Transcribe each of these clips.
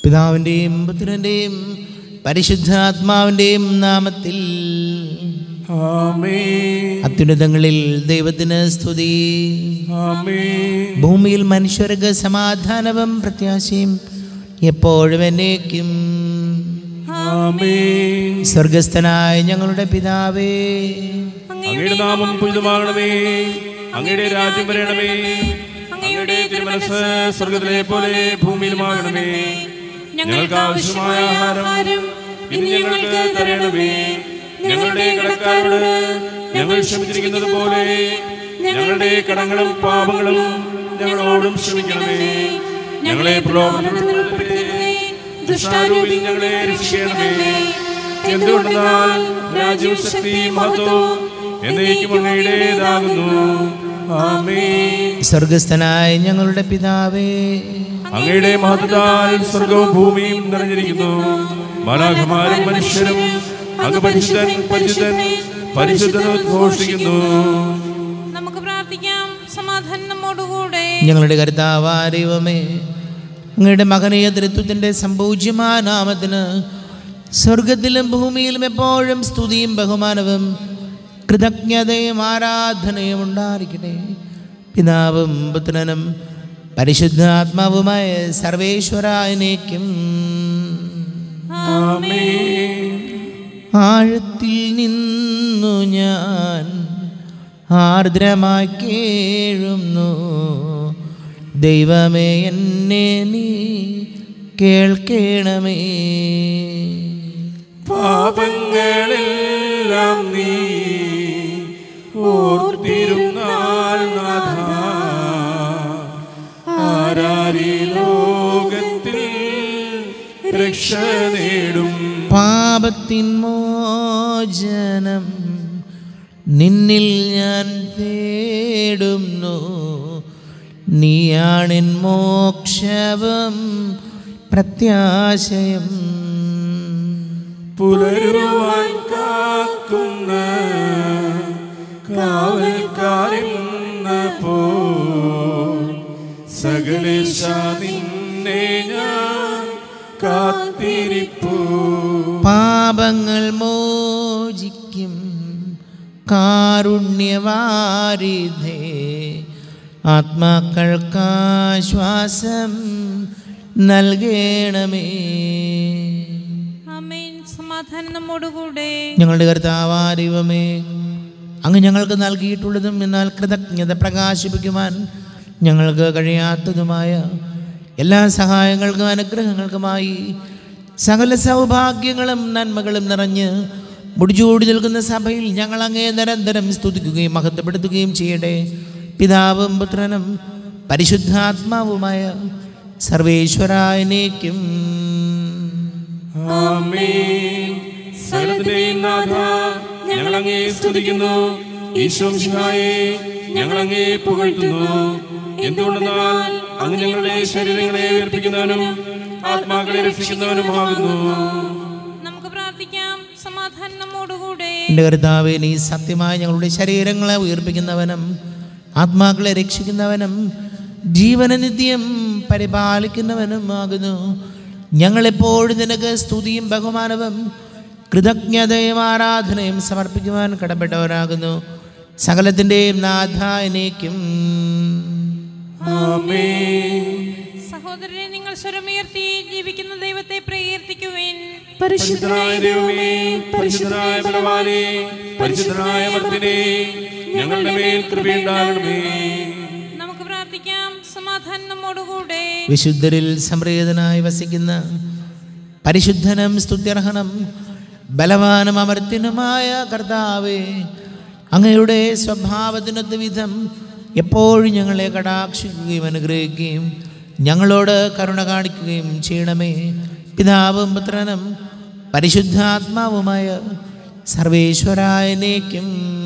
പിതാവിൻ്റെയും പുത്രൻ്റെയും പരിശുദ്ധാത്മാവിൻ്റെയും നാമത്തിൽ ആമേൻ അത്യുന്നതങ്ങളിൽ ദൈവത്തിന് സ്തുതി ആമേൻ ഭൂമിയിൽ മനുഷ്യർക്ക് സമാധാനവും പ്രത്യാശയും എപ്പോഴും എന്നേക്കും ആമേൻ സ്വർഗസ്ഥനായ ഞങ്ങളുടെ പിതാവേ അങ്ങയുടെ നാമം പുരിതമാകണമേ അങ്ങയുടെ രാജ്യം വരണമേ അങ്ങയുടെ തിരുമനസ് സ്വർഗത്തിലെ പോലെ ഭൂമിയിലുമാകണമേ ഞങ്ങൾക്ക് ആവശ്യമായ ആഹാരം ഇന്ന് ഞങ്ങൾക്ക് തരണമേ ഞങ്ങളുടെ കടക്കാരോട് ഞങ്ങൾ ക്ഷമിച്ചിരിക്കുന്നത് പോലെ ഞങ്ങളുടെ കടങ്ങളും പാപങ്ങളും ഞങ്ങളോടും ക്ഷമിക്കണമേ ഞങ്ങളെ പ്രലോഭനത്തിൽ ഉൾപ്പെടുത്തരുതേ. ദുഷ്ടാരൂപിൽ ഞങ്ങളെ രക്ഷിക്കണമേ എന്തുകൊണ്ടെന്നാൽ രാജ്യവും ശക്തിയും മഹത്വവും എന്നേക്കും അങ്ങയുടേതാകുന്നു ആമേൻ സ്വർഗസ്ഥനായ ഞങ്ങളുടെ പിതാവേ അങ്ങയുടെ മഹത്വത്താൽ സ്വർഗവും ഭൂമിയും നിറഞ്ഞിരിക്കുന്നു മാലാഖമാരും മനുഷ്യരും അങ്ങ് പരിശുദ്ധൻ പരിശുദ്ധൻ പരിശുദ്ധൻ ഉദ്ഘോഷിക്കുന്നു നമുക്ക് പ്രാർത്ഥിക്കാം സമാധാനം നമ്മോടുകൂടെ ഞങ്ങളുടെ കർത്താവാരിവമേ അങ്ങയുടെ മകനീയ തൃത്വത്തിൻ്റെ സംപൂജ്യമായ നാമത്തിന് സ്വർഗത്തിലും ഭൂമിയിലും എപ്പോഴും സ്തുതിയും ബഹുമാനവും കൃതജ്ഞതയും ആരാധനയും ഉണ്ടായിരിക്കട്ടെ പിതാവും പുത്രനും പരിശുദ്ധാത്മാവുമായ സർവേശ്വരായനേക്കും ആമേൻ ആഴത്തിൽ നിന്നു ഞാൻ ആർദ്രമായി കേഴുന്നു ദൈവമേ എന്നെ നീ കേൾക്കണമേ പാപങ്ങളെല്ലാം നീ ഓർത്തിരുന്നാൽ നാഥ ആരാരി ലോകത്തിൽ രക്ഷ നേടും പാപത്തിൻ മോചനം നിന്നിൽ ഞാൻ തേടുന്നു നീയാണിൻ മോക്ഷവും പ്രത്യാശയം പുലരുവാൻ കാക്കുന്ന കാവൽക്കാരെന്ന പോ സകലേശ നിന്നെ ഞാൻ കാത്തിരിപ്പൂ പാപങ്ങൾ മോചിക്കും കാരുണ്യവാരിധേ ആത്മാക്കൾക്കാശ്വാസം നൽകണമേ ആമേൻ സമാധാനം നമ്മോടുകൂടെ ഞങ്ങളുടെ കർത്താവാരിവമേ അങ്ങ് ഞങ്ങൾക്ക് നൽകിയിട്ടുള്ളതും എന്നാൽ കൃതജ്ഞത പ്രകാശിപ്പിക്കുവാൻ ഞങ്ങൾക്ക് കഴിയാത്തതുമായ എല്ലാ സഹായങ്ങൾക്കും അനുഗ്രഹങ്ങൾക്കുമായി സകല സൗഭാഗ്യങ്ങളും നന്മകളും നിറഞ്ഞ് മുടിചൂടി നിൽക്കുന്ന സഭയിൽ ഞങ്ങൾ അങ്ങേ നിരന്തരം സ്തുതിക്കുകയും മഹത്വപ്പെടുത്തുകയും ചെയ്യട്ടെ പിതാവും പുത്രനും പരിശുദ്ധാത്മാവുമായ സർവേശ്വരായനേക്കും ആമേൻ സകലത്തിന്റെയും നാഥ ഞങ്ങൾ അങ്ങേ സ്തുതിക്കുന്നു ഈശോംശിഹായെ ഞങ്ങൾ അങ്ങേ പുകഴ്ത്തുന്നു എന്തുകൊണ്ടെന്നാൽ അങ്ങ് ഞങ്ങളുടെ ശരീരങ്ങളെ ഉയർപ്പിക്കുന്നവനും ആത്മാക്കളെ രക്ഷിക്കുന്നവനുമാകുന്നു നമുക്ക് പ്രാർത്ഥിക്കാം സമാധാനം നമ്മോടുകൂടെ എൻ്റെ കർത്താവെ നീ സത്യമായി ഞങ്ങളുടെ ശരീരങ്ങളെ ഉയർപ്പിക്കുന്നവനും ആത്മാക്കളെ രക്ഷിക്കുന്നവനും ജീവനനിത്യം പരിപാലിക്കുന്നവനും ആകുന്നു ഞങ്ങളെപ്പോഴും നിനക്ക് സ്തുതിയും ബഹുമാനവും കൃതജ്ഞതയും ആരാധനയും സമർപ്പിക്കുവാൻ കടപ്പെട്ടവരാകുന്നു സകലത്തിൻ്റെയും നാഥായനേക്കും ആമേൻ സഹോദരനെ നിങ്ങൾ സ്വരമുയർത്തി ജീവിക്കുന്ന ദൈവത്തെ പ്രകീർത്തിക്കുവിൻ പരിശുദ്ധനായ ദൈവമേ പരിശുദ്ധനായ ബലവാനെ പരിശുദ്ധനായ മർദ്ദിനെ ഞങ്ങളുടെ മേൽ കൃപയുണ്ടാകണമേ നമുക്ക് പ്രാർത്ഥിക്കാം സമാധാനം നമ്മോടുകൂടെ വിശുദ്ധരിൽ സംപ്രീതനായി വസിക്കുന്ന പരിശുദ്ധനും സ്തുത്യർഹനം ബലവാനും അമർത്യനുമായ കർത്താവേ അങ്ങയുടെ സ്വഭാവത്തിനൊത്ത വിധം എപ്പോഴും ഞങ്ങളെ കടാക്ഷിക്കുകയും അനുഗ്രഹിക്കുകയും ഞങ്ങളോട് കരുണ കാണിക്കുകയും ചെയ്യണമേ പിതാവും പുത്രനും പരിശുദ്ധാത്മാവുമായ സർവേശ്വരായനേക്കും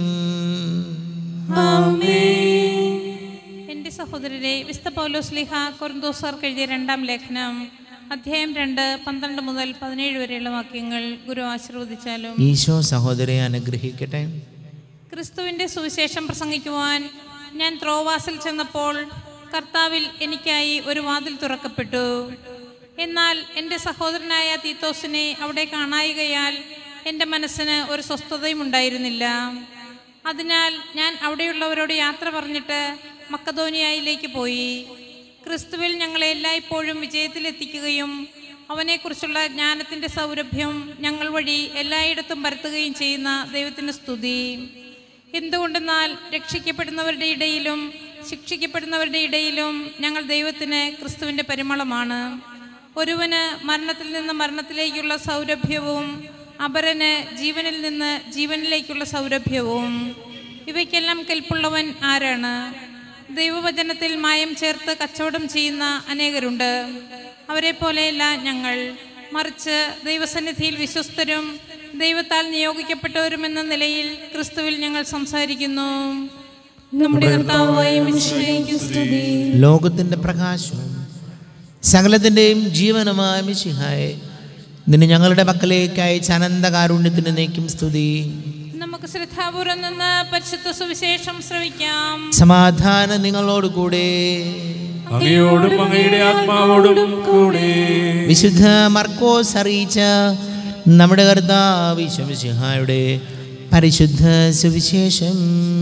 എൻ്റെ സഹോദരരെ വിസ്ത പൗലോസ് ലിഹ കൊറിന്തോസാർക്ക് എഴുതിയ രണ്ടാം ലേഖനം അധ്യായം രണ്ട് പന്ത്രണ്ട് മുതൽ പതിനേഴ് വരെയുള്ള വാക്യങ്ങൾ ഗുരു ആശീർവദിച്ചാലും ഈശോ സഹോദരെ അനുഗ്രഹിക്കട്ടെ ക്രിസ്തുവിൻ്റെ സുവിശേഷം പ്രസംഗിക്കുവാൻ ഞാൻ ത്രോവാസിൽ ചെന്നപ്പോൾ കർത്താവിൽ എനിക്കായി ഒരു വാതിൽ തുറക്കപ്പെട്ടു എന്നാൽ എൻ്റെ സഹോദരനായ തീത്തോസിനെ അവിടെ കാണായികയാൽ എൻ്റെ മനസ്സിന് ഒരു സ്വസ്ഥതയും ഉണ്ടായിരുന്നില്ല അതിനാൽ ഞാൻ അവിടെയുള്ളവരോട് യാത്ര പറഞ്ഞിട്ട് മക്കധോനിയയിലേക്ക് പോയി ക്രിസ്തുവിൽ ഞങ്ങളെ എല്ലായ്പ്പോഴും വിജയത്തിലെത്തിക്കുകയും അവനെക്കുറിച്ചുള്ള ജ്ഞാനത്തിൻ്റെ സൗരഭ്യം ഞങ്ങൾ വഴി എല്ലായിടത്തും പരത്തുകയും ചെയ്യുന്ന ദൈവത്തിന് സ്തുതി എന്തുകൊണ്ടെന്നാൽ രക്ഷിക്കപ്പെടുന്നവരുടെ ഇടയിലും ശിക്ഷിക്കപ്പെടുന്നവരുടെ ഇടയിലും ഞങ്ങൾ ദൈവത്തിന് ക്രിസ്തുവിൻ്റെ പരിമളമാണ് ഒരുവന് മരണത്തിൽ നിന്ന് മരണത്തിലേക്കുള്ള സൗരഭ്യവും അപരന് ജീവനിൽ നിന്ന് ജീവനിലേക്കുള്ള സൗരഭ്യവും ഇവയ്ക്കെല്ലാം കെൽപ്പുള്ളവൻ ആരാണ് ദൈവവചനത്തിൽ മായം ചേർത്ത് കച്ചവടം ചെയ്യുന്ന അനേകരുണ്ട് അവരെ പോലെയല്ല ഞങ്ങൾ മറിച്ച് ദൈവസന്നിധിയിൽ വിശ്വസ്തരും ദൈവത്താൽ നിയോഗിക്കപ്പെട്ടവരുമെന്ന നിലയിൽ ക്രിസ്തുവിൽ ഞങ്ങൾ സംസാരിക്കുന്നു നമ്മുടെ കർത്താവായ മിശിഹായ്ക്ക് സ്തുതി ലോകത്തിൻ്റെ പ്രകാശവും സകലത്തിൻ്റെയും ജീവനുമായ മിശിഹായെ നിന്നെ ഞങ്ങളുടെ മക്കളിലേക്ക് അയച്ച അനന്തകാരുണ്യത്തിന് നീക്കും സ്തുതി നമുക്ക് ശ്രദ്ധാപൂർവം നിന്ന് പരിശുദ്ധ സുവിശേഷം ശ്രവിക്കാം സമാധാനം നിങ്ങളോട് കൂടെ അങ്ങയോടും അങ്ങയുടെ ആത്മാവോടും കൂടെ വിശുദ്ധ മർക്കോസ് അറിയിച്ച നമ്മുടെ കർത്താവ് മിശിഹായുടെ പരിശുദ്ധ സുവിശേഷം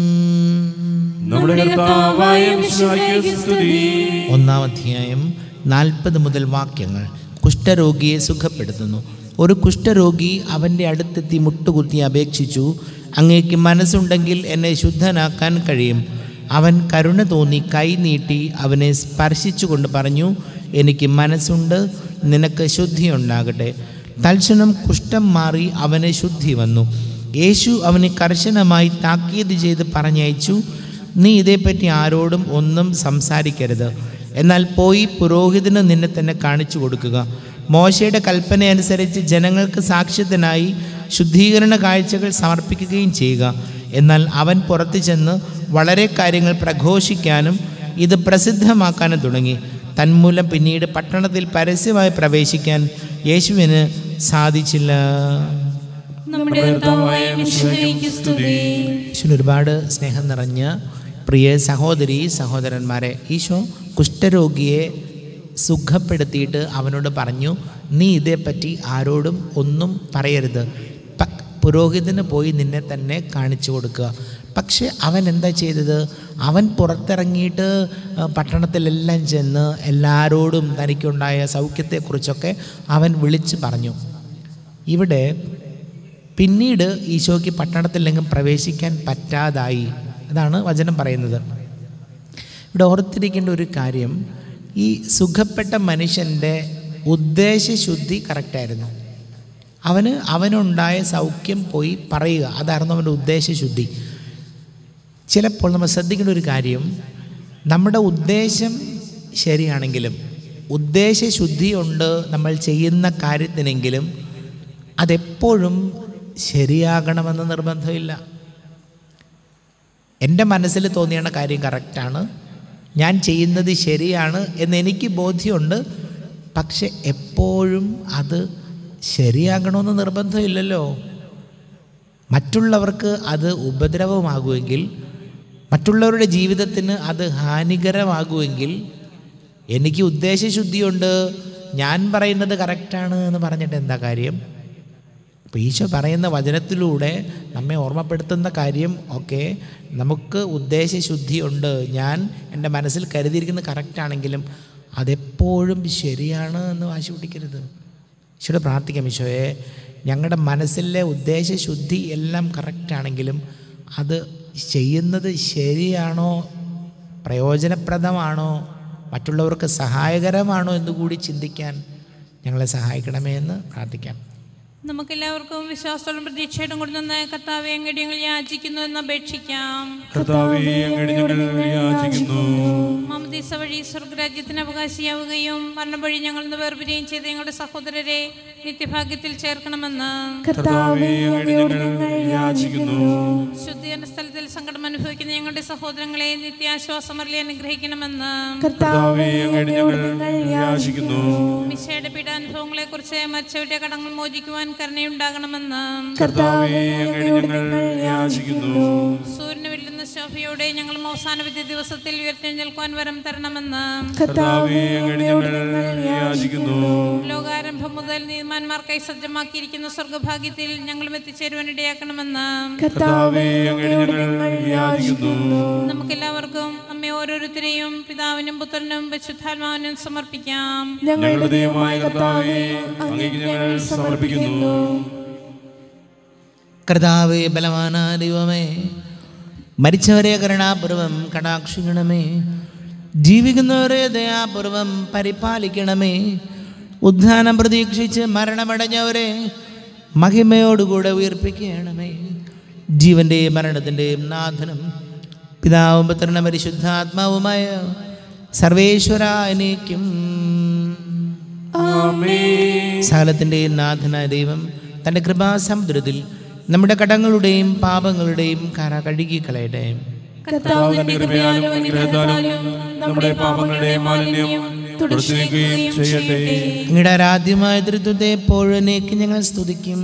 നമ്മുടെ കർത്താവായ മിശിഹായ്ക്ക് സ്തുതി ഒന്നാം അധ്യായം നാൽപ്പത് മുതൽ വാക്യങ്ങൾ കുഷ്ഠരോഗിയെ സുഖപ്പെടുത്തുന്നു ഒരു കുഷ്ഠരോഗി അവൻ്റെ അടുത്തെത്തി മുട്ടുകുത്തി അപേക്ഷിച്ചു അങ്ങേക്ക് മനസ്സുണ്ടെങ്കിൽ എന്നെ ശുദ്ധനാക്കാൻ കഴിയും അവൻ കരുണ തോന്നി കൈ നീട്ടി അവനെ സ്പർശിച്ചുകൊണ്ട് പറഞ്ഞു എനിക്ക് മനസ്സുണ്ട് നിനക്ക് ശുദ്ധിയുണ്ടാകട്ടെ തൽക്ഷണം കുഷ്ഠം മാറി അവന് ശുദ്ധി വന്നു യേശു അവനെ കർശനമായി താക്കീത് ചെയ്ത് പറഞ്ഞയച്ചു നീ ഇതേപ്പറ്റി ആരോടും ഒന്നും സംസാരിക്കരുത് എന്നാൽ പോയി പുരോഹിതന് നിന്നെ തന്നെ കാണിച്ചു കൊടുക്കുക മോശയുടെ കൽപ്പന അനുസരിച്ച് ജനങ്ങൾക്ക് സാക്ഷ്യത്തിനായി ശുദ്ധീകരണ കാഴ്ചകൾ സമർപ്പിക്കുകയും ചെയ്യുക എന്നാൽ അവൻ പുറത്തു ചെന്ന് വളരെ കാര്യങ്ങൾ പ്രഘോഷിക്കാനും ഇത് പ്രസിദ്ധമാക്കാനും തുടങ്ങി തന്മൂലം പിന്നീട് പട്ടണത്തിൽ പരസ്യമായി പ്രവേശിക്കാൻ യേശുവിന് സാധിച്ചില്ല നമ്മുടെ കർത്താവായ മിശിഹായ്ക്ക് സ്തുതി ഈശോന് ഒരുപാട് സ്നേഹം നിറഞ്ഞ പ്രിയ സഹോദരി സഹോദരന്മാരെ ഈശോ കുഷ്ഠരോഗിയെ സുഖപ്പെടുത്തിയിട്ട് അവനോട് പറഞ്ഞു നീ ഇതേപ്പറ്റി ആരോടും ഒന്നും പറയരുത് പ- പുരോഹിതന് പോയി നിന്നെ തന്നെ കാണിച്ചു കൊടുക്കുക പക്ഷെ അവൻ എന്താ ചെയ്തത് അവൻ പുറത്തിറങ്ങിയിട്ട് ആ, പട്ടണത്തിലെല്ലാം ചെന്ന് എല്ലാവരോടും തനിക്കുണ്ടായ സൗഖ്യത്തെക്കുറിച്ചൊക്കെ അവൻ വിളിച്ച് പറഞ്ഞു ഇവിടെ പിന്നീട് ഈശോയ്ക്ക് പട്ടണത്തിലെങ്ങും പ്രവേശിക്കാൻ പറ്റാതായി അതാണ് വചനം പറയുന്നത് ഇവിടെ ഓർത്തിരിക്കേണ്ട ഒരു കാര്യം ഈ സുഖപ്പെട്ട മനുഷ്യൻ്റെ ഉദ്ദേശശുദ്ധി കറക്റ്റായിരുന്നു അവന് അവനുണ്ടായ സൗഖ്യം പോയി പറയുക അതായിരുന്നു അവൻ്റെ ഉദ്ദേശശുദ്ധി ചിലപ്പോൾ നമ്മൾ ശ്രദ്ധിക്കേണ്ട ഒരു കാര്യം നമ്മുടെ ഉദ്ദേശം ശരിയാണെങ്കിലും ഉദ്ദേശശുദ്ധി കൊണ്ട് നമ്മൾ ചെയ്യുന്ന കാര്യത്തിനെങ്കിലും അതെപ്പോഴും ശരിയാകണമെന്ന് നിർബന്ധമില്ല എൻ്റെ മനസ്സിൽ തോന്നിയാണ് കാര്യം കറക്റ്റാണ് ഞാൻ ചെയ്യുന്നത് ശരിയാണ് എന്ന് എനിക്ക് ബോധ്യമുണ്ട് പക്ഷെ എപ്പോഴും അത് ശരിയാകണമെന്ന് നിർബന്ധമില്ലല്ലോ മറ്റുള്ളവർക്ക് അത് ഉപദ്രവമാകുമെങ്കിൽ മറ്റുള്ളവരുടെ ജീവിതത്തിന് അത് ഹാനികരമാകുമെങ്കിൽ എനിക്ക് ഉദ്ദേശശുദ്ധിയുണ്ട് ഞാൻ പറയുന്നത് കറക്റ്റാണ് എന്ന് പറഞ്ഞിട്ട് എന്താ കാര്യം അപ്പോൾ ഈശോ പറയുന്ന വചനത്തിലൂടെ നമ്മെ ഓർമ്മപ്പെടുത്തുന്ന കാര്യം ഒക്കെ നമുക്ക് ഉദ്ദേശശുദ്ധിയുണ്ട് ഞാൻ എൻ്റെ മനസ്സിൽ കരുതിയിരിക്കുന്നത് കറക്റ്റാണെങ്കിലും അതെപ്പോഴും ശരിയാണ് എന്ന് വാശി പിടിക്കരുത് ഈശോയുടെ പ്രാർത്ഥിക്കാം ഈശോയെ ഞങ്ങളുടെ മനസ്സിലെ ഉദ്ദേശശുദ്ധി എല്ലാം കറക്റ്റാണെങ്കിലും അത് ചെയ്യുന്നത് ശരിയാണോ പ്രയോജനപ്രദമാണോ മറ്റുള്ളവർക്ക് സഹായകരമാണോ എന്ന് കൂടി ചിന്തിക്കാൻ ഞങ്ങളെ സഹായിക്കണമേ എന്ന് പ്രാർത്ഥിക്കാം നമുക്കെല്ലാവർക്കും വിശ്വാസത്തോടും പ്രതീക്ഷയോടും കൂടി നിന്ന് കർത്താവെ അങ്ങയുടെ ഞങ്ങൾ യാചിക്കുന്നു എന്ന് അപേക്ഷിക്കാം കർത്താവേ അങ്ങയുടെ ഞങ്ങൾ യാചിക്കുന്നു മമദീസ വഴി സ്വർഗരാജ്യത്തിന് അവകാശിയാവുകയും മരണം വഴി ഞങ്ങൾ നിന്ന് വേർപിരിയും ചെയ്ത ഞങ്ങളുടെ സഹോദരരെ നിത്യഭാഗ്യത്തിൽ ചേർക്കണമെന്ന് കർത്താവേ അങ്ങയുടെ ഞങ്ങൾ യാചിക്കുന്നു ശുദ്ധീകരണ സ്ഥലത്തിൽ സങ്കടം അനുഭവിക്കുന്ന ഞങ്ങളുടെ സഹോദരങ്ങളെ നിത്യാശ്വാസമറിയെ അനുഗ്രഹിക്കണമെന്ന് കർത്താവേ അങ്ങയുടെ ഞങ്ങൾ യാചിക്കുന്നു മിശയുടെ പീഡാനുഭവങ്ങളെ കുറിച്ച് മരിച്ചവരുടെ കടങ്ങൾ മോചിക്കുവാൻ കരുണയുണ്ടാകണമെന്ന് കർത്താവേ അങ്ങയുടെ ഞങ്ങൾ യാചിക്കുന്നു സൂര്യന് വെല്ലുന്ന ശോഭയോടെ ഞങ്ങളും അവസാന വിധി ദിവസത്തിൽ ഉയർത്തെഴുന്നേൽക്കുവാൻ വരം തരണം തരണമെന്ന് കർത്താവേ അങ്ങയോട് ഞങ്ങൾ യാചിക്കുന്നു ലോകാരംഭം മുതൽ നീതിമാന്മാർക്കായി സജ്ജമാക്കിയിരിക്കുന്ന സ്വർഗഭാഗ്യത്തിൽ ഞങ്ങളും എത്തിച്ചേരുവാൻ ഇടയാക്കണമെന്ന് കർത്താവേ അങ്ങയോട് ഞങ്ങൾ യാചിക്കുന്നു നമുക്കെല്ലാവർക്കും നമ്മെ ഓരോരുത്തരെയും പിതാവിനും പുത്രനും പരിശുദ്ധാത്മാവിനും സമർപ്പിക്കാം ഞങ്ങളുടെ ദൈവമായ കർത്താവേ അങ്ങേക്ക് ഞങ്ങൾ സമർപ്പിക്കുന്നു കർത്താവേ ബലവാന ദൈവമേ മരിച്ചവരെ കരുണാപൂർവം കടാക്ഷിക്കണമേ ജീവിക്കുന്നവരെ ദയാപൂർവം പരിപാലിക്കണമേ ഉദ്ധാനം പ്രതീക്ഷിച്ച് മരണമടഞ്ഞവരെ മഹിമയോടുകൂടെ ഉയർപ്പിക്കണമേ ജീവൻ്റെയും മരണത്തിൻ്റെയും നാഥനും പിതാവും പുത്രനും പരിശുദ്ധാത്മാവുമായ സർവേശ്വര എനിക്കും സകലത്തിൻ്റെയും നാഥനായ ദൈവം തൻ്റെ കൃപാസമുദ്രത്തിൽ നമ്മുടെ കടങ്ങളുടെയും പാപങ്ങളുടെയും കര കഴുകിക്കളയട്ടെ കർത്താവ് തന്റെ കൃപയാലും അനുഗ്രഹത്താലും നമ്മുടെ പാപങ്ങളുടെ മാലിന്യം തുടച്ചു നീക്കുകയും ചെയ്യട്ടെ അങ്ങയുടെ ആരാധ്യമായ തൃത്വത്തെ എപ്പോഴേക്ക് ഞങ്ങൾ സ്തുതിക്കും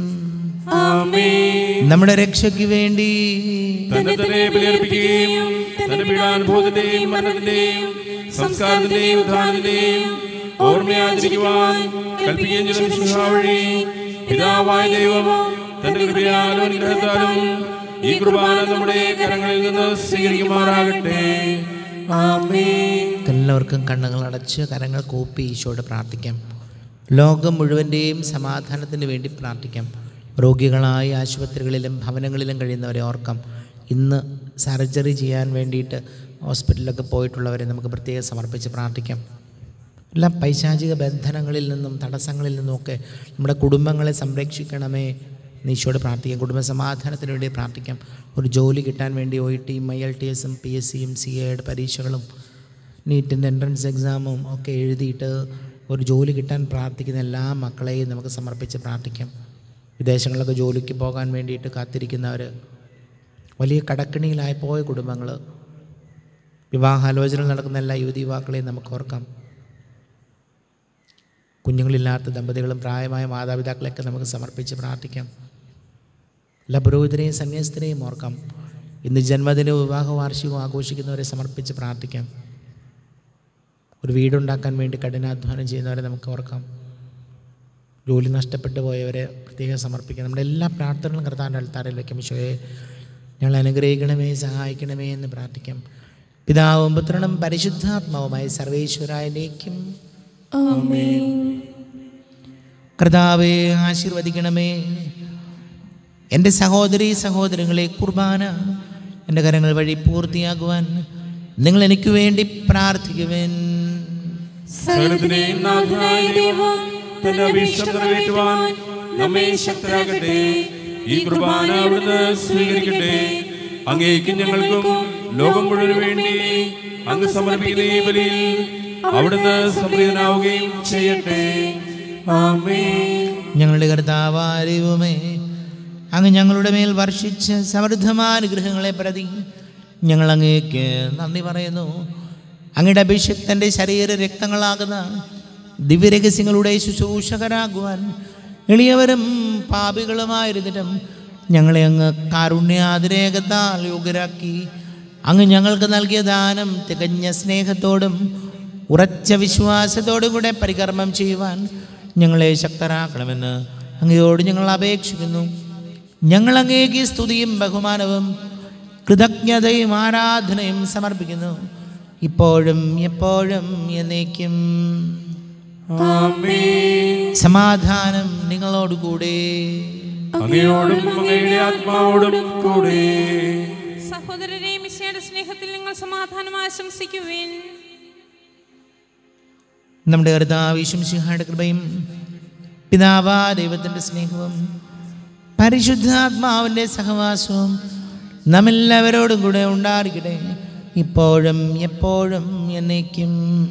നമ്മുടെ രക്ഷയ്ക്ക് വേണ്ടി തന്നെ തന്നെ ബലിയർപ്പിക്കുകയും തന്റെ പീഡാനുഭവത്തിന്റെയും മരണത്തിന്റെയും സംസ്കാരത്തിന്റെയും ഉദ്ധാനത്തിന്റെയും ഓർമ്മയാചരിക്കുവാൻ കൽപ്പിക്കുകയും ചെയ്ത വിശുദ്ധ വഴി പിതാവായ ദൈവം തന്റെ കൃപയാലും അനുഗ്രഹത്താലും ഈ കുർബാന നമ്മുടെ കരങ്ങളിൽ നിന്ന് സ്വീകരിക്കുമാറാകട്ടെ ആമേൻ എല്ലാവർക്കും കണ്ണുകൾ അടച്ച് കരങ്ങൾ കൂപ്പി ഈശോയോട് പ്രാർത്ഥിക്കാം ലോകം മുഴുവൻ്റെയും സമാധാനത്തിന് വേണ്ടി പ്രാർത്ഥിക്കാം രോഗികളായ ആശുപത്രികളിലും ഭവനങ്ങളിലും കഴിയുന്നവരെ ഓർക്കാം ഇന്ന് സർജറി ചെയ്യാൻ വേണ്ടിയിട്ട് ഹോസ്പിറ്റലിലൊക്കെ പോയിട്ടുള്ളവരെ നമുക്ക് പ്രത്യേകം സമർപ്പിച്ച് പ്രാർത്ഥിക്കാം എല്ലാ പൈശാചിക ബന്ധനങ്ങളിൽ നിന്നും തടസ്സങ്ങളിൽ നിന്നുമൊക്കെ നമ്മുടെ കുടുംബങ്ങളെ സംരക്ഷിക്കണമേ എന്ന് ഈശോയോട് പ്രാർത്ഥിക്കാം കുടുംബ സമാധാനത്തിന് വേണ്ടി പ്രാർത്ഥിക്കാം ഒരു ജോലി കിട്ടാൻ വേണ്ടി ഒ ഇ ടിയും ഐ എൽ ടി എസും പി എസ് സിയും സി എയുടെ പരീക്ഷകളും നീറ്റിൻ്റെ എൻട്രൻസ് എക്സാമും ഒക്കെ എഴുതിയിട്ട് ഒരു ജോലി കിട്ടാൻ പ്രാർത്ഥിക്കുന്ന എല്ലാ മക്കളെയും നമുക്ക് സമർപ്പിച്ച് പ്രാർത്ഥിക്കാം വിദേശങ്ങളിലൊക്കെ ജോലിക്ക് പോകാൻ വേണ്ടിയിട്ട് കാത്തിരിക്കുന്നവർ വലിയ കടക്കിണിയിലായി പോയ കുടുംബങ്ങൾ വിവാഹാലോചന നടക്കുന്ന എല്ലാ യുവതി യുവാക്കളെയും നമുക്ക് ഓർക്കാം കുഞ്ഞുങ്ങളില്ലാത്ത ദമ്പതികളും പ്രായമായ മാതാപിതാക്കളെയൊക്കെ നമുക്ക് സമർപ്പിച്ച് പ്രാർത്ഥിക്കാം എല്ലാ പുരോഹിതരെയും സന്യാസത്തിനെയും ഓർക്കാം ഇന്ന് ജന്മദിനവും വിവാഹ വാർഷികവും ആഘോഷിക്കുന്നവരെ സമർപ്പിച്ച് പ്രാർത്ഥിക്കാം ഒരു വീടുണ്ടാക്കാൻ വേണ്ടി കഠിനാധ്വാനം ചെയ്യുന്നവരെ നമുക്ക് ഓർക്കാം ജോലി നഷ്ടപ്പെട്ടു പോയവരെ പ്രത്യേകം സമർപ്പിക്കാം നമ്മുടെ എല്ലാ പ്രാർത്ഥനകളും കർത്താൻ്റെ അൾത്താരയിൽ വയ്ക്കും ഈശോയെ ഞങ്ങൾ അനുഗ്രഹിക്കണമേ സഹായിക്കണമേ എന്ന് പ്രാർത്ഥിക്കാം പിതാവും പുത്രനും പരിശുദ്ധാത്മാവുമായി സർവേശ്വരായനേക്കും കർത്താവെ ആശീർവദിക്കണമേ എൻ്റെ സഹോദരി സഹോദരങ്ങളെ കുർബാന എൻ്റെ കരങ്ങൾ വഴി പൂർത്തിയാകുവാൻ നിങ്ങൾ എനിക്ക് വേണ്ടി പ്രാർത്ഥിക്കുവേൻ സകലത്തിന്റെയും നാഥനായ ദൈവം തന്റെ അഭീഷ്ടം നിറവേറ്റുവാൻ നമ്മെ ശക്തരാകട്ടെ ഈ കുർബാന അവിടുന്ന് സ്വീകരിക്കട്ടെ അങ്ങേക്കും ഞങ്ങൾക്കും ലോകം മുഴുവൻ വേണ്ടി അങ്ങ് സമർപ്പിക്കുന്ന ഈ ബലിയിൽ അവിടുന്ന് സംപ്രീതനാവുകയും ചെയ്യട്ടെ ആമേൻ ഞങ്ങളുടെ കർത്താവാരവുമേ അങ്ങ് ഞങ്ങളുടെ മേൽ വർഷിച്ച സമൃദ്ധമാനുഗ്രഹങ്ങളെ പ്രതി ഞങ്ങൾ അങ്ങേക്ക് നന്ദി പറയുന്നു അങ്ങയുടെ അഭിഷക്തൻ്റെ ശരീര രക്തങ്ങളാകുന്ന ദിവ്യരഹസ്യങ്ങളുടെ ശുശ്രൂഷകരാകുവാൻ എളിയവരും പാപികളുമായിരുന്നിട്ടും ഞങ്ങളെ അങ്ങ് കാരുണ്യാതിരേകത്താൽ യോഗ്യരാക്കി അങ്ങ് ഞങ്ങൾക്ക് നൽകിയ ദാനം തികഞ്ഞ സ്നേഹത്തോടും ഉറച്ച വിശ്വാസത്തോടും കൂടെ പരികർമ്മം ചെയ്യുവാൻ ഞങ്ങളെ ശക്തരാക്കണമെന്ന് അങ്ങയോട് ഞങ്ങൾ അപേക്ഷിക്കുന്നു ഞങ്ങൾ അങ്ങേക്ക് സ്തുതിയും ബഹുമാനവും കൃതജ്ഞതയും ആരാധനയും സമർപ്പിക്കുന്നു ഇപ്പോഴും എപ്പോഴും എന്നേക്കും ആമേൻ സമാധാനം നിങ്ങളോടുകൂടെ അങ്ങയോടും അങ്ങയുടെ ആത്മാവോടും കൂടെ സഹോദരരെ മിശയുടെ സ്നേഹത്തിൽ നിങ്ങൾ സമാധാനം ആശംസിക്കുവിൻ നമ്മുടെ കർത്താവിശും സിംഹയുടെ കൃപയും പിതാവാ ദൈവത്തിൻ്റെ സ്നേഹവും പരിശുദ്ധാത്മാവിൻ്റെ സഹവാസവും നമ്മെല്ലാവരോടും കൂടെ ഉണ്ടായിരിക്കട്ടെ ഇപ്പോഴും എപ്പോഴും എന്നേക്കും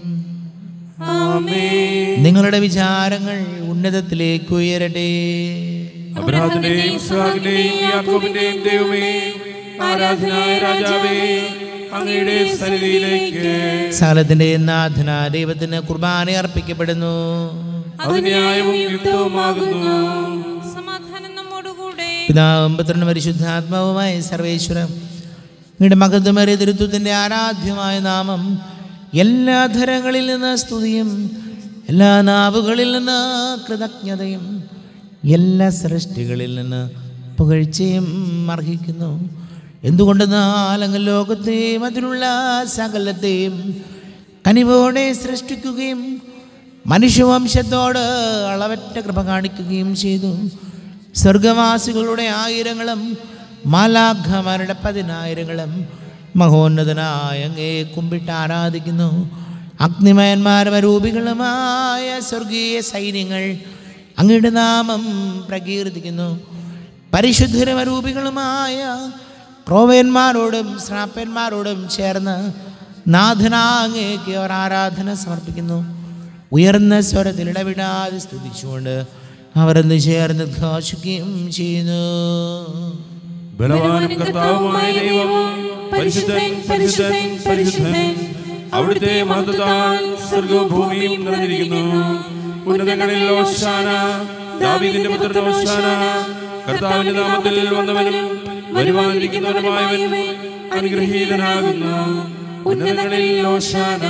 നിങ്ങളുടെ വിചാരങ്ങൾ ഉന്നതത്തിലേക്ക് ഉയരട്ടെ അബ്രഹാത്തിന്റെയും ഇസ്ഹാക്കിന്റെയും യാക്കോബിന്റെയും ദൈവമേ ആരാധനായ രാജാവേ അങ്ങയുടെ സന്നിധിയിലേക്ക് സകലത്തിൻ്റെ നാഥന ദൈവത്തിന് കുർബാന അർപ്പിക്കപ്പെടുന്നു അത് ന്യായവും യുക്തവുമാകുന്നു സമാധാനം നമ്മോടുകൂടെ പിതാവും പുത്രനും പരിശുദ്ധാത്മാവുമായ സർവേശ്വരം നിങ്ങളുടെ മഹത്വമേറിയ തിരുത്വത്തിൻ്റെ ആരാധ്യമായ നാമം എല്ലാ ധരങ്ങളിൽ നിന്ന് സ്തുതിയും എല്ലാ നാവുകളിൽ നിന്ന് കൃതജ്ഞതയും എല്ലാ സൃഷ്ടികളിൽ നിന്ന് പുകഴ്ചയും അർഹിക്കുന്നു എന്തുകൊണ്ടെന്നാൽ അങ്ങ് ലോകത്തെയും അതിലുള്ള സകലത്തെയും കനിവോടെ സൃഷ്ടിക്കുകയും മനുഷ്യവംശത്തോട് അളവറ്റ കൃപ കാണിക്കുകയും ചെയ്തു സ്വർഗവാസികളുടെ ആയിരങ്ങളും മാലാഖമാരുടെ പതിനായിരങ്ങളും മഹോന്നതനായ അങ്ങേ കുമ്പിട്ട് ആരാധിക്കുന്നു അഗ്നിമയന്മാരും രൂപികളുമായ സ്വർഗീയ സൈന്യങ്ങൾ അങ്ങയുടെ നാമം പ്രകീർത്തിക്കുന്നു പരിശുദ്ധരും അരൂപികളുമായ ക്രോവേന്മാരോടും ശ്രാപ്പന്മാരോടും ചേർന്ന് നാഥനാങ്ങേക്ക് അവർ ആരാധന സമർപ്പിക്കുന്നു ഉയർന്ന സ്വരത്തിൽ ഇടവിടാതെ സ്തുതിച്ചുകൊണ്ട് അവർ എന്ന് ചേർന്ന് ഘോഷിക്കുകയും ചെയ്യുന്നു ബലവാനും കർത്താവുമായ ദൈവം പരിശുദ്ധൻ പരിശുദ്ധൻ പരിശുദ്ധൻ അവിടുത്തെ മഹത്വത്താൽ സ്വർഗവും ഭൂമിയും നിറഞ്ഞിരിക്കുന്നു ഉന്നതങ്ങളിൽ ഓശാന ദാവീദിന്റെ പുത്രൻ ഓശാന കർത്താവിന്റെ നാമത്തിൽ വന്നവനും വരുവാനിരിക്കുന്നവനുമായവൻ അനുഗ്രഹീതനാകുന്നു ഉന്നതങ്ങളിൽ ഓശാന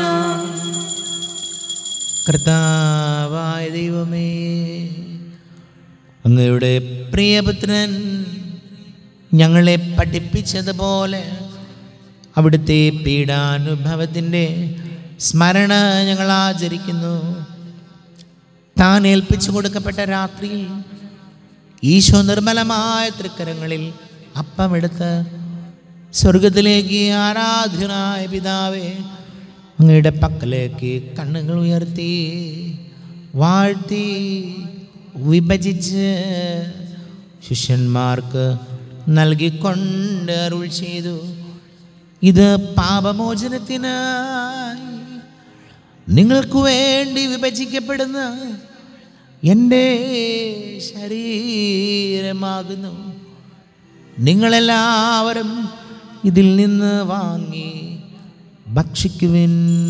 കർത്താവായ ദൈവമേ അങ്ങയുടെ പ്രിയപുത്രൻ ഞങ്ങളെ പഠിപ്പിച്ചതുപോലെ അവിടുത്തെ പീഡാനുഭവത്തിൻ്റെ സ്മരണ ഞങ്ങൾ ആചരിക്കുന്നു താൻ ഏൽപ്പിച്ചു കൊടുക്കപ്പെട്ട രാത്രിയിൽ ഈശോ നിർമ്മലമായ തൃക്കരങ്ങളിൽ അപ്പമെടുത്ത് സ്വർഗത്തിലേക്ക് ആരാധ്യനായ പിതാവേ അങ്ങയുടെ പക്കലേക്ക് കണ്ണുകൾ ഉയർത്തി വാഴ്ത്തി വിഭജിച്ച് ശിഷ്യന്മാർക്ക് നൽകിക്കൊണ്ട് അരുൾ ചെയ്തു ഇത് പാപമോചനത്തിനായി നിങ്ങൾക്ക് വേണ്ടി വിഭജിക്കപ്പെടുന്ന എൻ്റെ ശരീരമാകുന്നു നിങ്ങളെല്ലാവരും ഇതിൽ നിന്ന് വാങ്ങി ഭക്ഷിക്കുവിൻ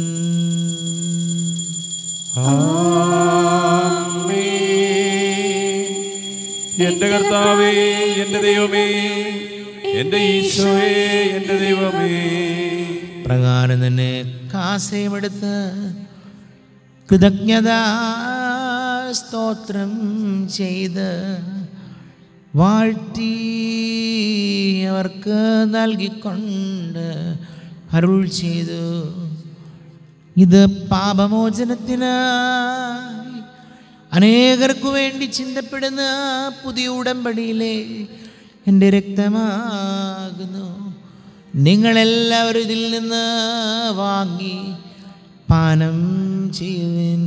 എന്റെ കർത്താവേ എന്റെ ദൈവമേ എന്റെ ഈശോയെ എന്റെ ദൈവമേ പ്രകാരം തന്നെ കാസയുമെടുത്ത് കൃതജ്ഞത സ്തോത്രം ചെയ്ത് വാഴ്ത്തി അവർക്ക് നൽകിക്കൊണ്ട് അരുൾ ചെയ്തു ഇത് പാപമോചനത്തിനായി അനേകർക്കു വേണ്ടി ചിന്തപ്പെടുന്ന പുതിയ ഉടമ്പടിയിലെ എൻ്റെ രക്തമാകുന്നു നിങ്ങളെല്ലാവരും ഇതിൽ നിന്ന് വാങ്ങി പാനം ചെയ്യുവിൻ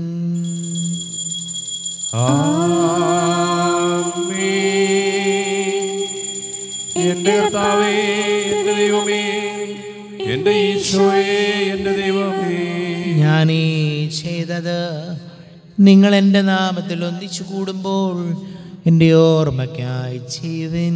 എന്റെ കർത്താവേ എന്റെ ദൈവമേ എന്റെ ഈശോയെ എന്റെ ദൈവമേ ഞാൻ ഈ ചെയ്തത് നിങ്ങൾ എൻ്റെ നാമത്തിൽ ഒന്നിച്ചു കൂടുമ്പോൾ എൻ്റെ ഓർമ്മയ്ക്കായി ചെയ്യുവിൻ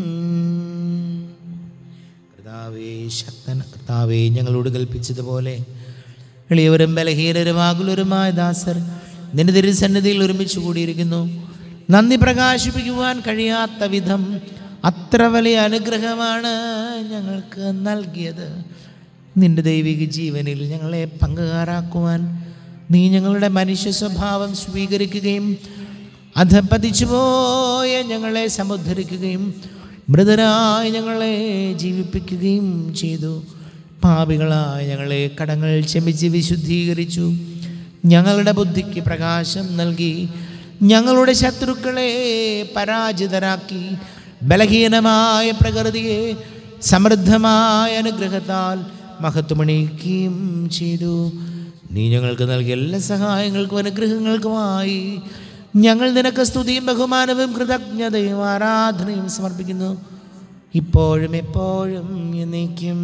കർത്താവേ ശക്തൻ കർത്താവേ ഞങ്ങളോട് കൽപ്പിച്ചതുപോലെ എളിയവരും ബലഹീനരും ആകുലരുമായ ദാസർ നിന്റെ തിരുസന്നിധിയിൽ ഒരുമിച്ച് കൂടിയിരിക്കുന്നു നന്ദി പ്രകാശിപ്പിക്കുവാൻ കഴിയാത്ത വിധം അത്ര വലിയ അനുഗ്രഹമാണ് ഞങ്ങൾക്ക് നൽകിയത് നിന്റെ ദൈവിക ജീവനിൽ ഞങ്ങളെ പങ്കുകാരാക്കുവാൻ നീ ഞങ്ങളുടെ മനുഷ്യ സ്വഭാവം സ്വീകരിക്കുകയും അധപ്പതിച്ചു പോയ ഞങ്ങളെ സമുദ്ധരിക്കുകയും മൃതരായി ഞങ്ങളെ ജീവിപ്പിക്കുകയും ചെയ്തു പാപികളായ ഞങ്ങളെ കടങ്ങൾ ക്ഷമിച്ച് വിശുദ്ധീകരിച്ചു ഞങ്ങളുടെ ബുദ്ധിക്ക് പ്രകാശം നൽകി ഞങ്ങളുടെ ശത്രുക്കളെ പരാജിതരാക്കി ബലഹീനമായ പ്രകൃതിയെ സമൃദ്ധമായ അനുഗ്രഹത്താൽ മഹത്വമണിയിക്കുകയും ചെയ്തു നീ ഞങ്ങൾക്ക് നൽകിയ എല്ലാ സഹായങ്ങൾക്കും അനുഗ്രഹങ്ങൾക്കുമായി ഞങ്ങൾ നിനക്ക് സ്തുതിയും ബഹുമാനവും കൃതജ്ഞതയും ആരാധനയും സമർപ്പിക്കുന്നു ഇപ്പോഴും എപ്പോഴും എന്നേക്കും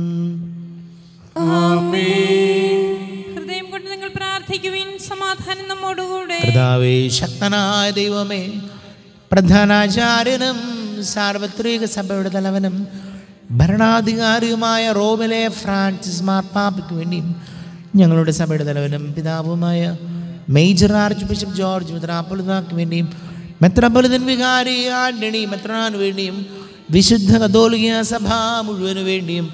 ഹൃദയം കൊണ്ട് നിങ്ങൾ പ്രാർത്ഥിക്കുവിൻ സമാധാനം നമ്മോടുകൂടെ കർത്താവേ ശക്തനായ ദൈവമേ പ്രധാനാചാര്യനും സാർവത്രിക സഭയുടെ തലവനും ഭരണാധികാരിയുമായ റോമിലെ ഫ്രാൻസിസ് മാർപ്പാപ്പയ്ക്ക് വേണ്ടിയും ഞങ്ങളുടെ സഭയുടെ തലവനും പിതാവുമായ മേജർ ആർച്ച് ബിഷപ്പ് ജോർജ് മെത്രാപ്പൊലിതാക്ക് വേണ്ടിയും മെത്രാപ്പൊലിതൻ വികാരി ആന്റണി മെത്രാന് വേണ്ടിയും വിശുദ്ധ കത്തോലിക സഭ മുഴുവനു വേണ്ടിയും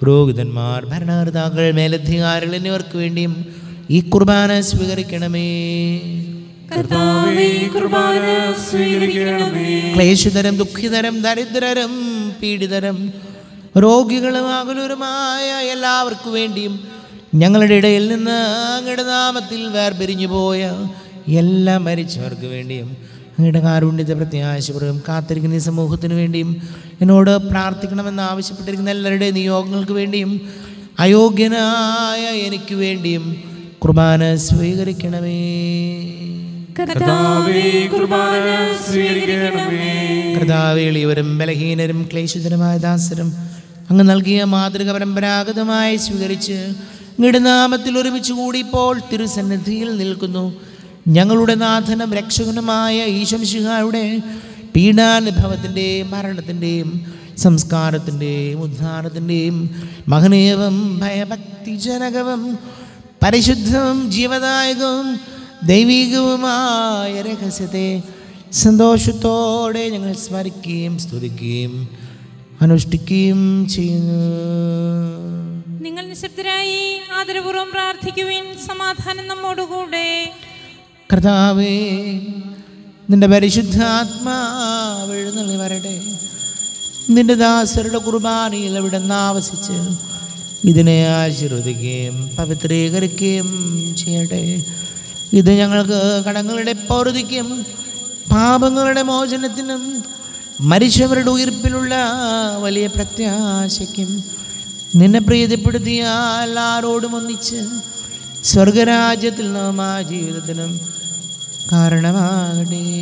പുരോഹിതന്മാർ ഭരണകർത്താക്കൾ മേലധികാരികൾ എന്നിവർക്ക് വേണ്ടിയും ഈ കുർബാന സ്വീകരിക്കണമേ കർത്താവേ കുർബാന സ്വീകരിക്കണമേ ക്ലേശതരം ദുഃഖിതരം ദരിദ്രരും പീഡിതരും രോഗികളും അകലരുമായ എല്ലാവർക്കും വേണ്ടിയും ഞങ്ങളുടെ ഇടയിൽ നിന്ന് അങ്ങയുടെ നാമത്തിൽ വേർപിരിഞ്ഞു പോയ എല്ലാ മരിച്ചവർക്ക് വേണ്ടിയും അങ്ങയുടെ കാരുണ്യത്തെ പ്രത്യാശപുറം കാത്തിരിക്കുന്ന ഈ സമൂഹത്തിന് വേണ്ടിയും എന്നോട് പ്രാർത്ഥിക്കണമെന്ന് ആവശ്യപ്പെട്ടിരിക്കുന്ന എല്ലാവരുടെയും നിയോഗങ്ങൾക്ക് വേണ്ടിയും അയോഗ്യനായ എനിക്ക് വേണ്ടിയും കുർബാന സ്വീകരിക്കണമേ കർത്താവേ കുർബാന സ്വീകരിക്കണമേ കർത്താവേ എളിയവരും ബലഹീനരും ക്ലേശിതരുമായ ദാസരും അങ്ങ് നൽകിയ മാതൃക പരമ്പരാഗതമായി സ്വീകരിച്ച് അങ്ങയുടെ നാമത്തിൽ ഒരുമിച്ച് കൂടി ഇപ്പോൾ തിരുസന്നിധിയിൽ നിൽക്കുന്നു ഞങ്ങളുടെ നാഥനും രക്ഷകനുമായ ഈശംശിഹായുടെ പീഡാനുഭവത്തിൻ്റെയും മരണത്തിൻ്റെയും സംസ്കാരത്തിൻ്റെയും ഉദ്ധാരത്തിൻ്റെയും മഹനീയവും ഭയഭക്തിജനകവും പരിശുദ്ധവും ജീവദായകവും ദൈവികവുമായ രഹസ്യത്തെ സന്തോഷത്തോടെ ഞങ്ങൾ സ്മരിക്കുകയും സ്തുതിക്കുകയും അനുഷ്ഠിക്കുകയും ചെയ്യുന്നു നിങ്ങൾ നിശബ്ദരായി ആദരപൂർവ്വം പ്രാർത്ഥിക്കുവിൻ സമാധാനം നമ്മോടുകൂടെ കർത്താവേ നിന്റെ പരിശുദ്ധാത്മാവ് എഴുന്നള്ളി വരട്ടെ നിന്റെ ദാസരുടെ കുർബാനയിൽ അവിടെ ആവസിച്ച് ഇതിനെ ആശീർവദിക്കുകയും പവിത്രീകരിക്കുകയും ചെയ്യട്ടെ ഇത് ഞങ്ങൾക്ക് കടങ്ങളുടെ പൊറുതിക്കും പാപങ്ങളുടെ മോചനത്തിനും മരിച്ചവരുടെ ഉയർപ്പിലുള്ള വലിയ പ്രത്യാശയ്ക്കും നിന്നെ പ്രീതിപ്പെടുത്തിയ എല്ലാവരോടും ഒന്നിച്ച് സ്വർഗരാജ്യത്തിൽ നാം ആ ജീവിതത്തിനും കാരണമാകട്ടെ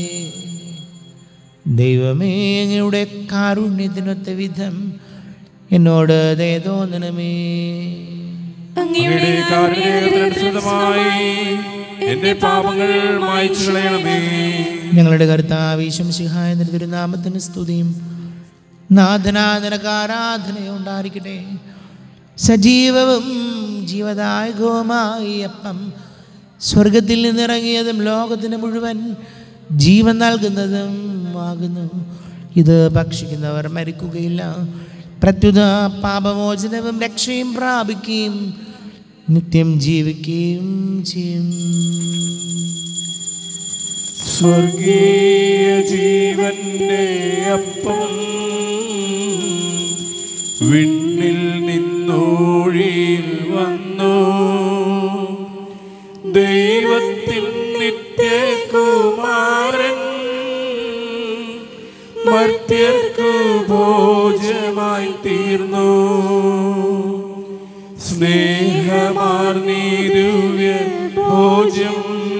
ദൈവമേ അങ്ങയുടെ കാരുണ്യത്തിനൊത്ത വിധം എന്നോട് ദയ തോന്നണമേ അങ്ങയുടെ കാരുണ്യത്തിനനുസൃതമായി എന്റെ പാപങ്ങൾ മായ്ച്ചു കളയണമേ ഞങ്ങളുടെ കർത്താവീശം സിഹായ തിരുനാമത്തിന് സ്തുതിയും നാഥനാഥനക്ക് ആരാധനയും ഉണ്ടായിരിക്കട്ടെ സജീവവും ജീവദായകവുമായി അപ്പം സ്വർഗത്തിൽ നിന്നിറങ്ങിയതും ലോകത്തിന് മുഴുവൻ ജീവൻ നൽകുന്നതും ആകുന്നു ഇത് ഭക്ഷിക്കുന്നവർ മരിക്കുകയില്ല പ്രത്യുത പാപമോചനവും രക്ഷയും പ്രാപിക്കുകയും നിത്യം ജീവിക്കുകയും ചെയ്യും സ്വർഗീയ ജീവന്റെ അപ്പം വിണ്ണിൽ നിന്നൂഴിയിൽ വന്നു ദൈവത്തിൻ നിത്യകുമാരൻ മർത്യർക്കു ഭോജമായി തീർന്നു സ്നേഹമാർന്നീരുവ്യ ഭോജം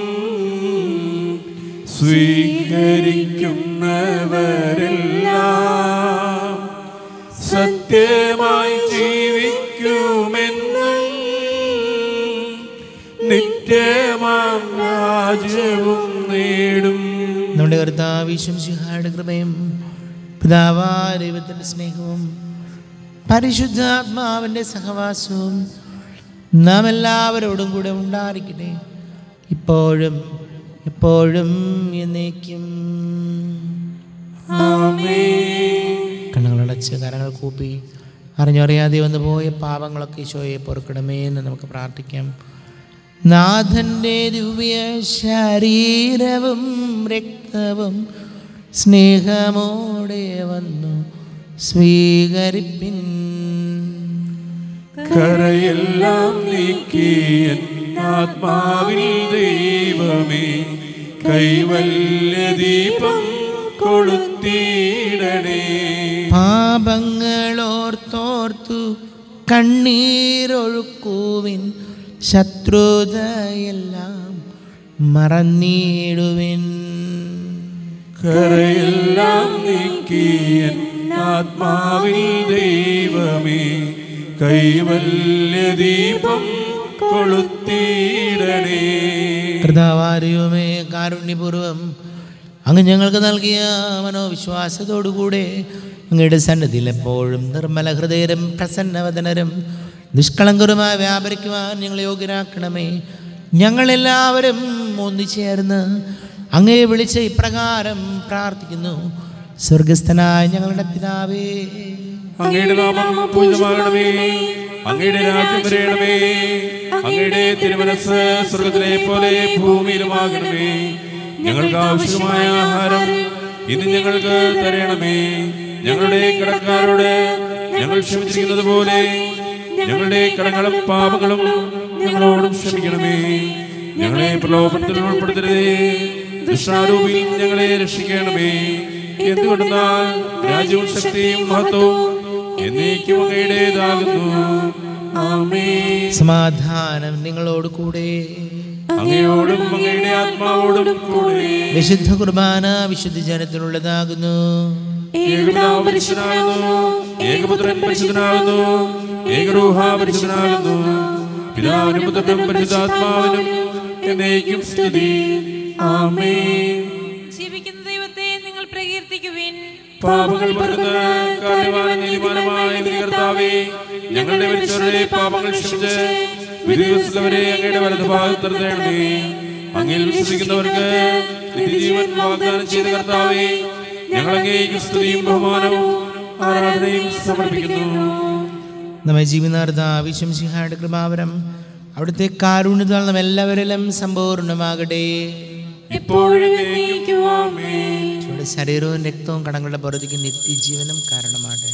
സ്വീകരിക്കുന്നവരെല്ലാം സത്യമായി ജീവിക്കുമെന്നും നിത്യമാം രാജ്യവും നേടും നമ്മുടെ കർത്താവിശ്വം ശിഹായുടെ കൃപയും പിതാവാ ദൈവത്തിൻ്റെ സ്നേഹവും പരിശുദ്ധാത്മാവിൻ്റെ സഹവാസവും നാം എല്ലാവരോടും കൂടെ ഉണ്ടായിരിക്കട്ടെ ഇപ്പോഴും എപ്പോഴും എന്നേക്കും കണ്ണുകളടച്ച് കരങ്ങൾ കൂപ്പി അറിഞ്ഞറിയാതെ വന്നു പോയ പാപങ്ങളൊക്കെ ഈശോയെ പൊറുക്കണമേ എന്ന് നമുക്ക് പ്രാർത്ഥിക്കാം നാഥൻ്റെ ദിവ്യ ശരീരവും രക്തവും സ്നേഹമോടെ വന്നു സ്വീകരിപ്പിൻ കരയെല്ലാം നീക്കിയ ആത്മാവിൽ ദൈവമേ കൈവല്യദീപം കൊളുത്തിയിടണേ പാപങ്ങളോർത്തോർത്തു കണ്ണീരൊഴുക്കുവിൻ ശത്രുതയെല്ലാം മറന്നിടുവിൻ കരയെല്ലാം നീക്കിയ ആത്മാവിൽ ദൈവമേ കൈവല്യദീപം കൊളുത്തിയിടണേ കൃതാവാരിയുമേ കാരുണ്യപൂർവം അങ്ങ് ഞങ്ങൾക്ക് നൽകിയ മനോവിശ്വാസത്തോടുകൂടെ അങ്ങയുടെ സന്നദ്ധിയിൽ എപ്പോഴും നിർമ്മല ഹൃദയരും പ്രസന്നവദനരും നിഷ്കളങ്കരുമായി വ്യാപരിക്കുവാൻ ഞങ്ങളെ യോഗ്യരാക്കണമേ ഞങ്ങളെല്ലാവരും ഒന്നിച്ചേർന്ന് അങ്ങയെ വിളിച്ച് ഇപ്രകാരം പ്രാർത്ഥിക്കുന്നു സ്വർഗസ്ഥനായ ഞങ്ങളുടെ പിതാവേ അങ്ങയുടെ നാമം പൂജിതമാകണമേ അങ്ങയുടെ രാജ്യം വരയണമേ അങ്ങയുടെ തിരുമനസ് സ്വർഗത്തിലെ പോലെ ഭൂമിയിലുമാകണമേ ഞങ്ങൾക്ക് ആവശ്യമായ ആഹാരം ഇന്ന് ഞങ്ങൾക്ക് തരണമേ ഞങ്ങളുടെ കടക്കാരോട് ഞങ്ങൾ ക്ഷമിച്ചിരിക്കുന്നത് പോലെ ഞങ്ങളുടെ കടങ്ങളും പാപങ്ങളും ഞങ്ങളോടും ക്ഷമിക്കണമേ ഞങ്ങളെ പ്രലോഭനത്തിൽ ഉൾപ്പെടുത്തരുതേ ദുഷ്ടാരൂപിയിൽ ഞങ്ങളെ രക്ഷിക്കണമേ എന്തുകൊണ്ടെന്നാൽ രാജ്യവും ശക്തിയും മഹത്വവും എന്നേക്കും അങ്ങയുടേതാകുന്നു ആമേ സമാധാനം നിങ്ങളോട് കൂടെ അങ്ങയോടും അങ്ങയുടെ ആത്മാവോടും കൂടെ വിശുദ്ധ കുർബാന വിശുദ്ധ ജനത്തിനുള്ളതാകുന്നു ഏകപിതാവ് പരിശുദ്ധനാകുന്നു ഏകപുത്രൻ പരിശുദ്ധനാകുന്നു ഏകരൂഹ പരിശുദ്ധനാകുന്നു പിതാവിനും പുത്രനും പരിശുദ്ധാത്മാവിനും എന്നേക്കും സ്തുതി ആമേ ജീവിക്കുന്ന ദൈവത്തെ നിങ്ങൾ പ്രകീർത്തിക്കുവിൻ പാപങ്ങൾ പൊറുക്കുന്ന കാര്യവാന നീതിമാനമായ കർത്താവേ ഞങ്ങളുടെ മരിച്ചവരുടെ പാപങ്ങൾ ക്ഷമിച്ച് വിധിവസ്തുവരെ അങ്ങയുടെ വലതുഭാഗത്ത് നിർത്തണമേ അങ്ങിൽ വിശ്വസിക്കുന്നവർക്ക് നിത്യജീവൻ വാഗ്ദാനം ചെയ്ത കർത്താവേ ഞങ്ങൾ അങ്ങേക്ക് സ്തുതിയും ബഹുമാനവും ആരാധനയും സമർപ്പിക്കുന്നു നമ്മെ ജീവിതാർത്ഥ വിശംസിഹായുടെ കൃപാവരം അവിടുത്തെ കാരുണ്യതാൽ നാം എല്ലാവരിലും സമ്പൂർണ്ണമാകട്ടെ ഇപ്പോഴും എന്നേക്കും ആമേൻ. നമ്മുടെ ശരീരവും രക്തവും കടങ്ങളുടെ പുറത്തേക്ക് നിത്യജീവനും കാരണമാകട്ടെ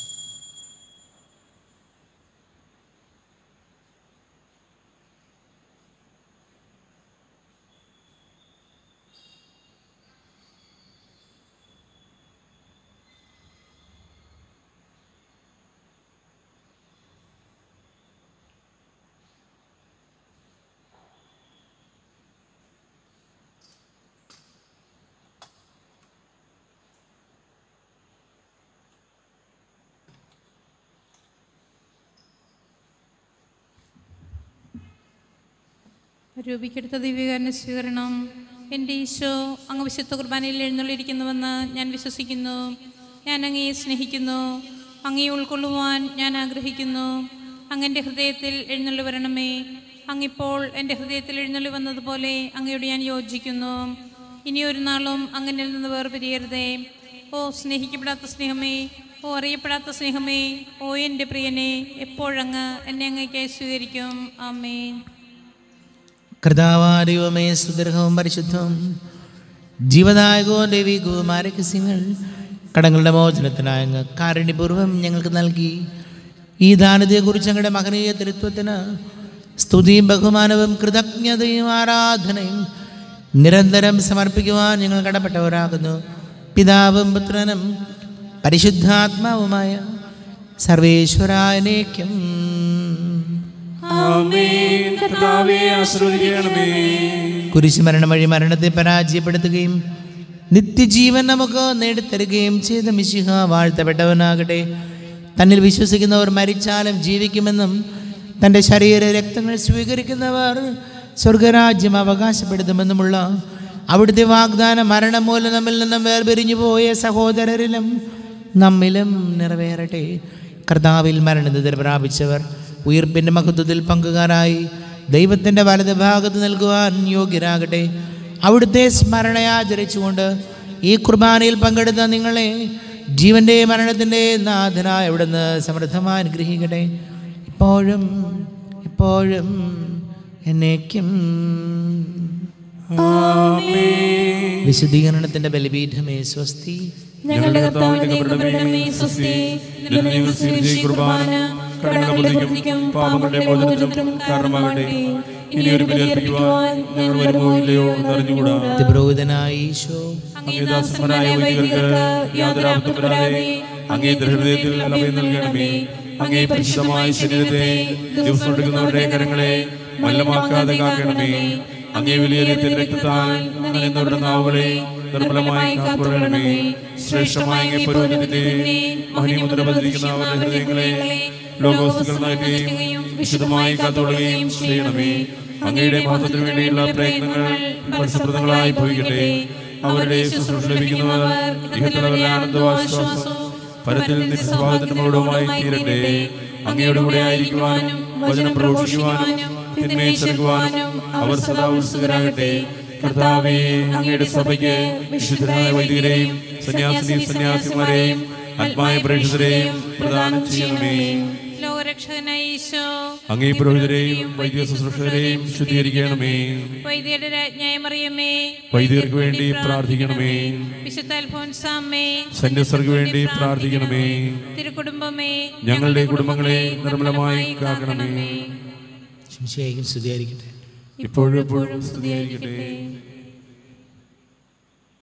രൂപിക്കെടുത്ത ദിവ്യകാരന സ്വീകരണം എൻ്റെ ഈശോ അങ്ങ് വിശുദ്ധ കുർബാനയിൽ എഴുന്നള്ളിയിരിക്കുന്നുവെന്ന് ഞാൻ വിശ്വസിക്കുന്നു ഞാൻ അങ്ങയെ സ്നേഹിക്കുന്നു അങ്ങയെ ഉൾക്കൊള്ളുവാൻ ഞാൻ ആഗ്രഹിക്കുന്നു അങ്ങൻ്റെ ഹൃദയത്തിൽ എഴുന്നള്ളി വരണമേ അങ്ങിപ്പോൾ എൻ്റെ ഹൃദയത്തിൽ എഴുന്നള്ളി വന്നതുപോലെ അങ്ങയോട് ഞാൻ യോജിക്കുന്നു ഇനിയൊരു നാളും അങ്ങനെ നിന്ന് വേർപിരിയരുതേ ഓ സ്നേഹിക്കപ്പെടാത്ത സ്നേഹമേ ഓ അറിയപ്പെടാത്ത സ്നേഹമേ ഓ എൻ്റെ പ്രിയനെ എപ്പോഴങ്ങ് എന്നെ അങ്ങേക്കായി സ്വീകരിക്കും ആമേൻ കർത്താവാരിയുമേ സുദീർഘവും പരിശുദ്ധവും ജീവദായകവും ദൈവികവും ആരഹസ്യങ്ങൾ കടങ്ങളുടെ മോചനത്തിനായ അങ്ങ് കാരുണ്യപൂർവ്വം ഞങ്ങൾക്ക് നൽകി ഈ ദാനതയെക്കുറിച്ച് ഞങ്ങളുടെ മഹനീയ തൃത്വത്തിന് സ്തുതിയും ബഹുമാനവും കൃതജ്ഞതയും ആരാധനയും നിരന്തരം സമർപ്പിക്കുവാൻ ഞങ്ങൾ കടപ്പെട്ടവരാകുന്നു പിതാവും പുത്രനും പരിശുദ്ധാത്മാവുമായ സർവേശ്വരാനേക്കും ആമേൻ. കർത്താവേ ആശീർവദിക്കണമേ കുരിശുമരണം വഴി മരണത്തെ പരാജയപ്പെടുത്തുകയും നിത്യജീവൻ നമുക്ക് നേടിത്തരുകയും ചെയ്ത മിശിഹ വാഴ്ത്തപ്പെട്ടവനാകട്ടെ തന്നിൽ വിശ്വസിക്കുന്നവർ മരിച്ചാലും ജീവിക്കുമെന്നും തൻ്റെ ശരീര രക്തങ്ങൾ സ്വീകരിക്കുന്നവർ സ്വർഗരാജ്യം അവകാശപ്പെടുത്തുമെന്നുമുള്ള അവിടുത്തെ വാഗ്ദാനം മരണം മൂലം നമ്മിൽ നിന്നും വേർപിരിഞ്ഞു പോയ സഹോദരരിലും നമ്മിലും നിറവേറട്ടെ കർത്താവിൽ മരണനിദ്ര പ്രാപിച്ചവർ ഉയർപ്പിൻ്റെ മഹത്വത്തിൽ പങ്കുകാരായി ദൈവത്തിൻ്റെ വലത് ഭാഗത്ത് നൽകുവാൻ യോഗ്യരാകട്ടെ അവിടുത്തെ സ്മരണയാചരിച്ചുകൊണ്ട് ഈ കുർബാനയിൽ പങ്കെടുത്ത നിങ്ങളെ ജീവൻ്റെ മരണത്തിൻ്റെ നാഥനായ അവിടുന്ന് സമൃദ്ധമായി അനുഗ്രഹിക്കട്ടെ ഇപ്പോഴും എപ്പോഴും എന്നേക്കും വിശുദ്ധീകരണത്തിൻ്റെ ബലിപീഠമേ സ്വസ്തി ഞങ്ങളുടെ കർത്താവിന്റെ കബറിടമേ സ്വസ്തി നിന്നെ ഞങ്ങൾ സ്വീകരിച്ച ഈ കുർബാന കടങ്ങളുടെ പ്രതിക്കും പാപങ്ങളുടെ മോചനത്തിനും കാരണമാകട്ടെ ഇനി ഒരു ബലിയർപ്പിക്കുവാൻ ഞങ്ങൾ വരുമോ ഇല്ലയോ എന്നറിഞ്ഞുകൂടാ അതിപ്രോഹിതനായ ഈശോ അങ്ങേദാസന്മാരായ വൈദികർക്ക് യാതൊരു ആപത്തും വരാതെ അങ്ങേ ഹൃദയത്തിൽ അഭയം നൽകണമേ അങ്ങേ പരിശുദ്ധമായ ശരീരത്തെ ദിവസം എടുക്കുന്നവരുടെ കരങ്ങളെ മല്ലമാക്കാതെ കാക്കണമേ അങ്ങേ വലിയ രക്തത്താൽ നനയുന്നവരുടെ നാവുകളെ നിർമ്മലമായി കാത്തുകൊള്ളണമേ ശ്രേഷ്ഠമായ അങ്ങേ പുരോഹിതത്തിന്റെ മഹനീമുദ്ര പതിരിക്കുന്ന അവരുടെ ഹൃദയങ്ങളെ ലോകവസ്തുക്കൾ നൽകുകയും വിശുദ്ധമായി കാത്തുകൊള്ളുകയും ചെയ്യണമേ അങ്ങയുടെ മഹത്വത്തിന് വേണ്ടിയുള്ള പ്രയത്നങ്ങൾ പരിസപ്രദങ്ങളായി ഭവിക്കട്ടെ അവരുടെ ശുശ്രൂഷ ലഭിക്കുന്നവർ ഇഹത്തിലുള്ള ആനന്ദവാശ്വാസം പരത്തിൽ നിസ്വാദത്തിന്റെ മകുടവുമായി തീരട്ടെ അങ്ങയുടെ കൂടെ ആയിരിക്കുവാനും വചനം പ്രഘോഷിക്കുവാനും തിന്മയെ ചെറുക്കുവാനും അവർ സദാ ഉത്സുകരാകട്ടെ കർത്താവേ അങ്ങയുടെ സഭയ്ക്ക് വിശുദ്ധരായ വൈദികരെയും സന്യാസിനി സന്യാസിമാരെയും ആത്മായ പ്രേക്ഷിതരെയും പ്രദാനം ചെയ്യണമേ ലോകരക്ഷകനായ ഈശോ അങ്ങേ പുരോഹിതരെയും വൈദ്യ ശുശ്രൂഷകരെയും ശുദ്ധീകരിക്കണമേ വൈദ്യരുടെ രാജ്ഞായ മറിയമേ വൈദ്യർക്ക് വേണ്ടി പ്രാർത്ഥിക്കണമേ വിശുദ്ധ അൽഫോൻസാമ്മേ സന്യസ്തർക്ക് വേണ്ടി പ്രാർത്ഥിക്കണമേ തിരുക്കുടുംബമേ ഞങ്ങളുടെ കുടുംബങ്ങളെ നിർമ്മലമായി കാക്കണമേ ശംശയായിരിക്കും സ്തുതിയായിരിക്കട്ടെ ഇപ്പോഴും എപ്പോഴും സ്തുതിയായിരിക്കട്ടെ